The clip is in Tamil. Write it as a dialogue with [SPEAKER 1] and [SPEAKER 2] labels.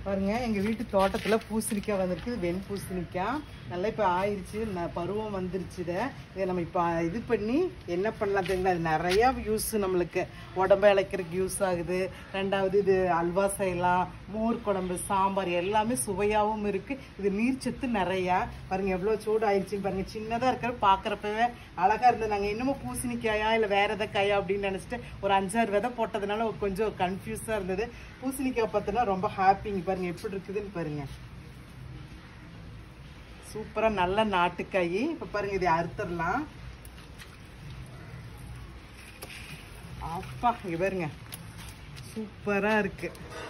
[SPEAKER 1] பாருங்க எங்க வீட்டு தோட்டத்துல பூசணிக்காய் வந்திருக்கு இது வெண் பூசணிக்காய் நல்லா இப்போ ஆயிடுச்சு ந- பருவம் வந்துருச்சு இதை இதை நம்ம இப்போ இது பண்ணி என்ன பண்ணலாம் தெரியுங்களா இது நிறையா யூஸ் நம்மளுக்கு உடம்ப இழைக்கிறதுக்கு யூஸ் ஆகுது ரெண்டாவது இது அல்வா செய்யலாம் மோர் குழம்பு சாம்பார் எல்லாமே சுவையாகவும் இருக்கு இது நீர்ச்சத்து நிறையா பாருங்க எவ்வளோ சூடு ஆயிடுச்சு பாருங்க சின்னதாக இருக்கிற பார்க்குறப்பவே அழகா இருந்தது நாங்கள் இன்னமும் பூசணிக்காயா இல்லை வேற எதாவது காயா அப்படின்னு நினச்சிட்டு ஒரு அஞ்சாறு விதை போட்டதுனால ஒரு கொஞ்சம் கன்ஃபியூஸாக இருந்தது பூசணிக்காய் பார்த்தோன்னா ரொம்ப ஹாப்பிங்க பாருங்க எப்படி இருக்குதுன்னு பாருங்க சூப்பரா நல்ல நாட்டுக்காய் இப்ப பாருங்க இதை அறுத்துடலாம் அப்பா இங்க பாருங்க சூப்பரா இருக்கு